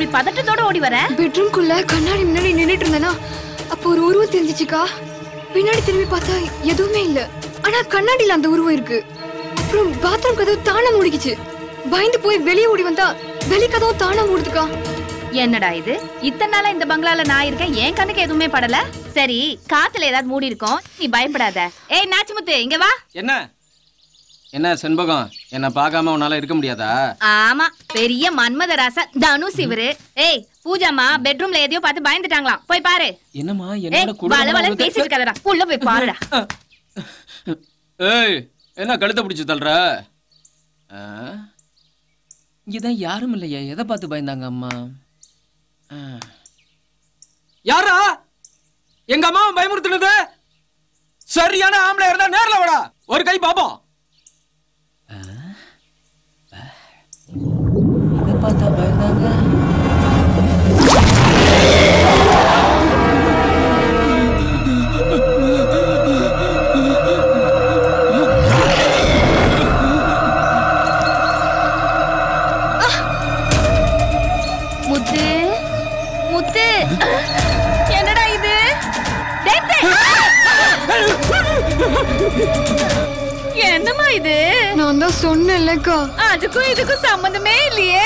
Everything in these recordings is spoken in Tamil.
இப்படி பதட்டத்தோட ஓடி வர பெட்ரூம்குள்ள கண்ணாடி முன்னாடி நின்னுட்டு இருந்தேனா அப்போ ஒரு உருவம் தெரிஞ்சிச்சுக்கா பின்னாடி திரும்பி பார்த்தா எதுவுமே இல்ல ஆனா கண்ணாடியில அந்த உருவம் இருக்கு அப்புறம் பாத்ரூம் கதவு தானா மூடிக்குச்சு பயந்து போய் வெளியே ஓடி வந்தா வெளி கதவும் தானா மூடுதுக்கா என்னடா இது இத்தனை நாளா இந்த பங்களால நான் இருக்கேன் என் கண்ணுக்கு எதுவுமே படல சரி காத்துல ஏதாவது மூடி இருக்கும் நீ பயப்படாத ஏய் நாச்சிமுத்து இங்க வா என்ன என்ன செண்பகம் என்ன பார்க்காம உன்னால இருக்க முடியாதா ஆமா பெரிய மன்மத ராசா தனுஷ் இவரு ஏய் பூஜாமா பெட்ரூம்ல எதையோ பார்த்து பயந்துட்டாங்களாம் போய் பாரு என்னம்மா ஏய் என்னோட வள வள குடும்பம் பேசிட்டு இருக்காதடா உள்ள போய் பாருடா ஏய் என்ன கழுத்தை பிடிச்சு தள்ளுற ஆ? இங்கதான் யாரும் இல்லையே எதை பார்த்து பயந்தாங்க அம்மா ஆ. யாரா எங்க அம்மாவை பயமுறுத்துனது சரியான ஆம்பளை இருந்தா நேர்ல வாடா ஒரு கை பாப்போம் எதை பார்த்தா பயந்தாங்க முத்து முத்து என்னடா இது டேய், டேய். என்னம்மா இது நான் தான் சொன்னேன்லக்கா அதுக்கும் இதுக்கும் சம்பந்தமே இல்லையே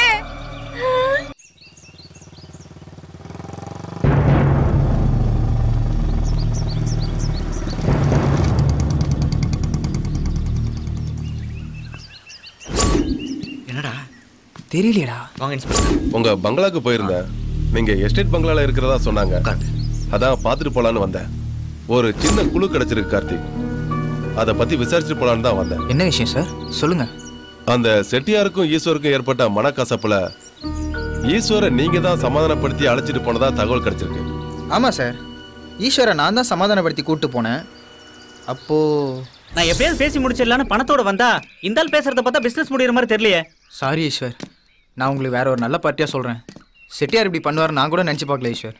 என்னடா தெரியலையடா வாங்க இன்ஸ்பெக்டர் உங்க பங்களாக்கு போயிருந்தேன் நீங்க எஸ்டேட் பங்களால இருக்கிறதா சொன்னாங்க உட்காருங்க. அதான் பார்த்துட்டு போலான்னு வந்தேன் ஒரு சின்ன குழு கிடைச்சிருக்கு கார்த்திக் அதை பத்தி விசாரிச்சுட்டு போலான்னு தான் வந்தேன் என்ன விஷயம் சார் சொல்லுங்க அந்த செட்டியாருக்கும் ஈஸ்வருக்கும் ஏற்பட்ட மனக்கசப்புல ஈஸ்வரை நீங்க தான் சமாதானப்படுத்தி அழைச்சிட்டு போனதா தகவல் கிடைச்சிருக்கு ஆமாம் சார் ஈஸ்வரை நான் தான் சமாதானப்படுத்தி கூப்பிட்டு போனேன் அப்போ நான் எப்பயாவது பேசி முடிச்சிடலான்னு பணத்தோட வந்தா இந்த ஆள் பேசுறத பார்த்தா பிசினஸ் முடியிற மாதிரி தெரியலையே சாரி ஈஸ்வர் நான் உங்களுக்கு வேற ஒரு நல்ல பார்ட்டியாக சொல்கிறேன் செட்டியார் இப்படி பண்ணுவார் நான் கூட நினச்சி பார்க்கல ஈஸ்வர்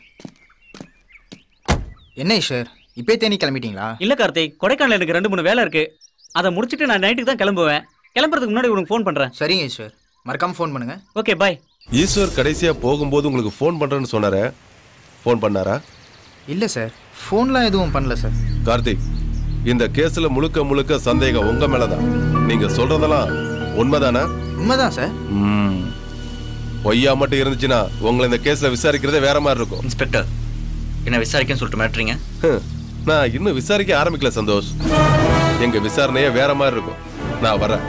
என்ன ஈஸ்வர் இப்பே தேனி கிளம்பிட்டீங்களா இல்ல கார்த்திக் கொடைக்கானல் எனக்கு ரெண்டு மூணு வேலை இருக்கு அதை முடிச்சிட்டு நான் நைட்டுக்கு தான் கிளம்புவேன் கிளம்புறதுக்கு முன்னாடி உனக்கு ஃபோன் பண்றேன் சரிங்க ஈஸ்வர் மறக்காம ஃபோன் பண்ணுங்க ஓகே பாய் ஈஸ்வர் கடைசியா போகும்போது உங்களுக்கு ஃபோன் பண்றேன்னு சொன்னாரு ஃபோன் பண்ணாரா இல்லை சார் ஃபோன்லாம் எதுவும் பண்ணல சார் கார்த்திக் இந்த கேஸ்ல முழுக்க முழுக்க சந்தேகம் உங்க மேலதான் நீங்க சொல்றதெல்லாம் உண்மைதானா உண்மைதான் சார் ம். பொய்யா மட்டும் இருந்துச்சுன்னா உங்களை இந்த கேஸ்ல விசாரிக்கிறதே வேற மாதிரி இருக்கும் இன்ஸ்பெக்டர் என்ன விசாரிக்கன்னு சொல்லிட்டு மாட்டுறீங்க ஹம், நான் இன்னும் விசாரிக்க ஆரம்பிக்கல சந்தோஷ் எங்க விசாரணையே வேற மாதிரி இருக்கும் நான் வரேன்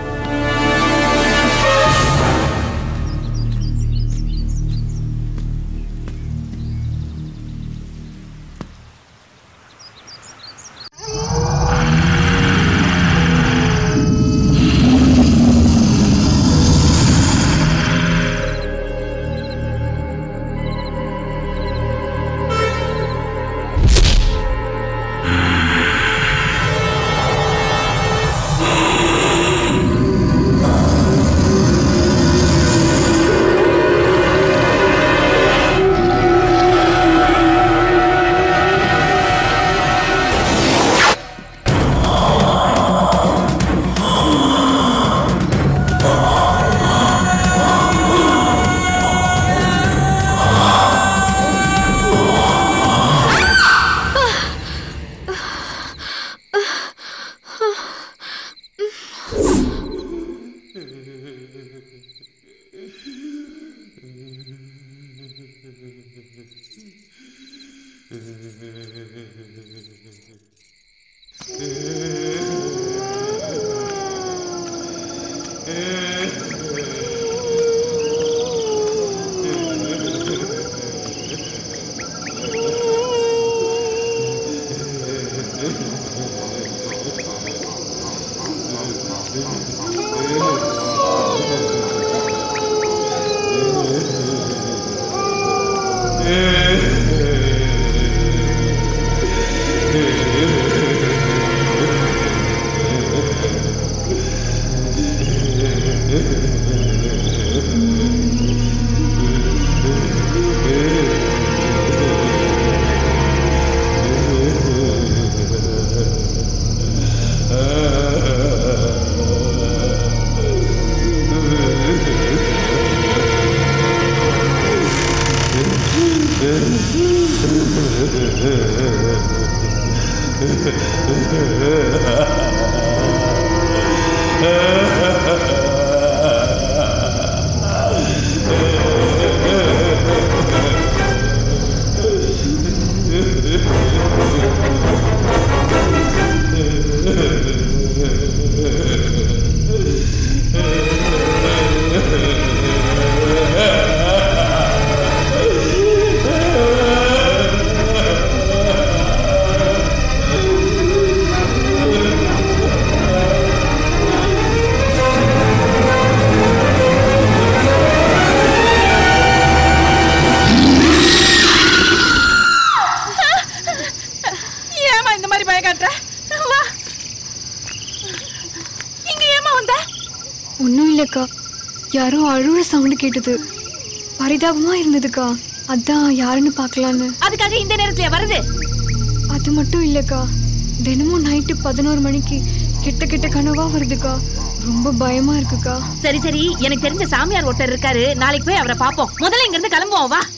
ஒன்றும் இல்லைக்கா யாரோ அழுற சவுண்டு கேட்டது பரிதாபமா இருந்ததுக்கா அதான் யாருன்னு பார்க்கலான்னு அதுக்காக இந்த நேரத்துல வருது அது மட்டும் இல்லைக்கா தினமும் நைட்டு பதினோரு மணிக்கு கெட்ட கெட்ட கனவா வருதுக்கா ரொம்ப பயமா இருக்குக்கா சரி சரி எனக்கு தெரிஞ்ச சாமியார் ஒருத்தர் இருக்காரு நாளைக்கு போய் அவரை பாப்போம் முதல்ல இங்க இருந்து கிளம்புவோம் வா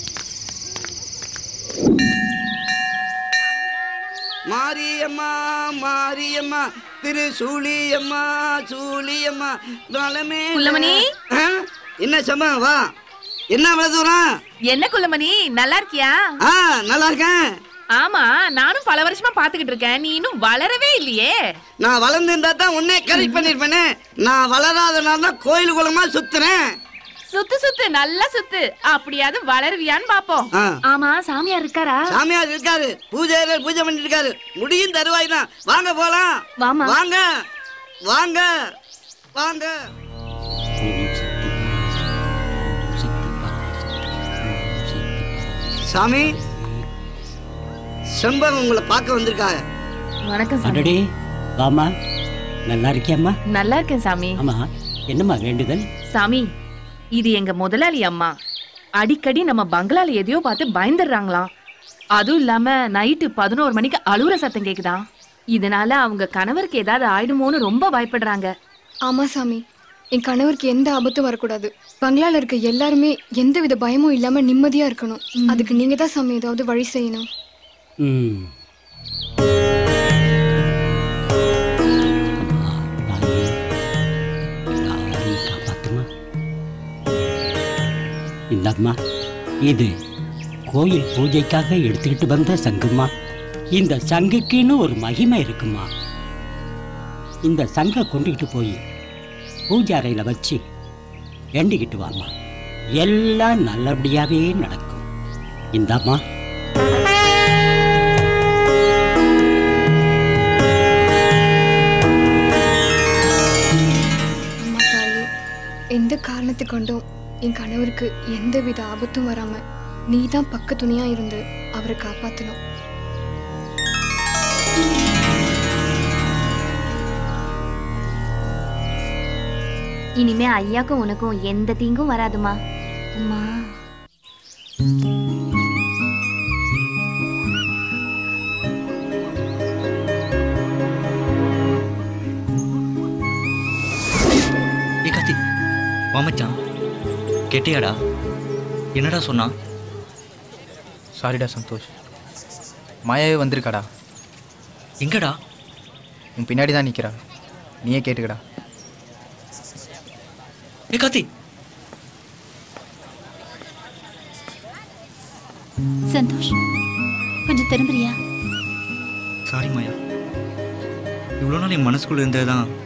மாரியம்மா மாரியம்மா திரு சூழியம்மா சூழியம்மா நலமே குள்ளமணி. ஆ? என்ன சம்மா வா என்ன அவ்வளவு தூரம் என்ன குள்ளமணி நல்லா இருக்கியா ஆ நல்லா இருக்கேன் ஆமா நானும் பல வருஷமா பாத்துக்கிட்டு இருக்கேன் நீ இன்னும் வளரவே இல்லையே நான் வளர்ந்துருந்தா தான் உன்னே கரெக்ட் பண்ணிருப்பேனே நான் வளராதனால தான் கோயில் குளமா சுத்துறேன் சுத்து சுத்து நல்லா சுத்து அப்படியாவது வளருவியான்னு பாப்போம் ஆ. ஆமா சாமியார் இருக்காரா சாமியார் இருக்காரு பூஜை பூஜை பண்ணிட்டு இருக்காரு முடியும் தருவாய் தான் வாங்க போலாம் வாமா. வாங்க வாங்க வாங்க சாமி செம்பகம் உங்களை பார்க்க வந்திருக்காங்க வணக்கம் சாமி அடடே வாமா நல்லா இருக்கியம்மா நல்லா இருக்கேன் சாமி ஆமா என்னம்மா வேண்டுதல் சாமி இது எங்க முதலாளி அம்மா அடிக்கடி நம்ம பங்களால எதையோ பார்த்து பயந்துடுறாங்களாம் அதுவும் இல்லாம நைட்டு பதினோரு மணிக்கு அழுகுற சத்தம் கேக்குதா இதனால அவங்க கணவருக்கு ஏதாவது ஆயிடுமோன்னு ரொம்ப பயப்படுறாங்க ஆமா சாமி என் கணவருக்கு எந்த ஆபத்தும் வரக்கூடாது பங்களால இருக்க எல்லாருமே எந்த வித பயமும் இல்லாம நிம்மதியா இருக்கணும் அதுக்கு நீங்க தான் சாமி ஏதாவது வழி செய்யணும் ம் அம்மா, தாயே, எல்லாரையும் காப்பாத்துமா இந்தம்மா இது கோயில் பூஜைக்காக எடுத்துக்கிட்டு வந்த சங்குமா இந்த சங்குக்குன்னு ஒரு மகிமை இருக்குமா இந்த சங்கை கொண்டுகிட்டு போய் பூஜை அறையில் வச்சு வேண்டிக்கிட்டு வாம்மா எல்லாம் நல்லபடியாகவே நடக்கும் இந்தாம்மா அம்மா தாயே எந்த காரணத்தை கொண்டும் என் கணவருக்கு எந்த வித ஆபத்தும் வராம நீ தான் பக்க துணையா இருந்து அவரை காப்பாத்தணும் இனிமே ஐயாக்கும் உனக்கும் எந்த தீங்கும் வராதுமா அம்மா ஏ கார்த்தி வா மச்சான் கேட்டியாடா என்னடா சொன்னான் சாரிடா சந்தோஷ் மாயாவே வந்திருக்காடா எங்கடா உன் பின்னாடி தான் நிற்கிறா நீயே கேட்டுக்கடா ஏ கார்த்தி சந்தோஷ் கொஞ்சம் திரும்புறியா சாரி மாயா இவ்வளோ நாள் என் மனசுக்குள்ள இருந்தது தான்